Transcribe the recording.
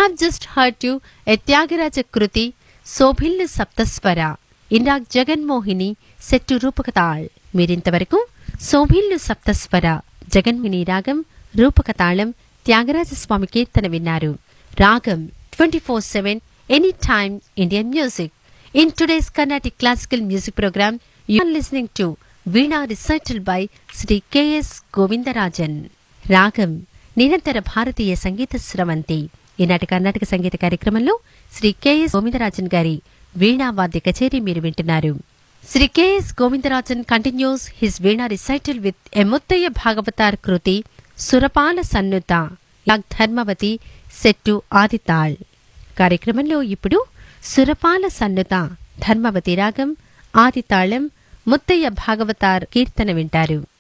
have just heard to a Tyagaraja Kruti, Sobhillu Saptaswara, ఇందాక్ జగన్మోహిని సెట్టు రూపకతాళ్ మీరింతవరకు సోభిల్లు సప్తస్వర జగన్మిని రాగం రూపకతాళం త్యాగరాజస్వామి కీర్తన విన్నారు రాగం twenty four seven any time Indian music in today's Carnatic classical music programme you are listening to veena recital by Shri KS Govindarajan రాగం నిరంతర భారతీయ సంగీత స్రవంతి ఈనాటి కర్ణాటక సంగీత కార్యక్రమంలో శ్రీ కెఎస్ గోవిందరాజన్ గారి వీణా వాద్య కచేరీ మీరు వింటున్నారు Shri KS Govindarajan continues his veena recital with a Muthiah Bhagavathar kriti Surapala Sannuta యాగ్ ధర్మవతి సెట్టు ఆదితాళ్ కార్యక్రమంలో ఇప్పుడు సురపాల సన్నుత ధర్మవతి రాగం ఆదితాళం ముత్తయ్య భాగవతార్ కీర్తన వింటారు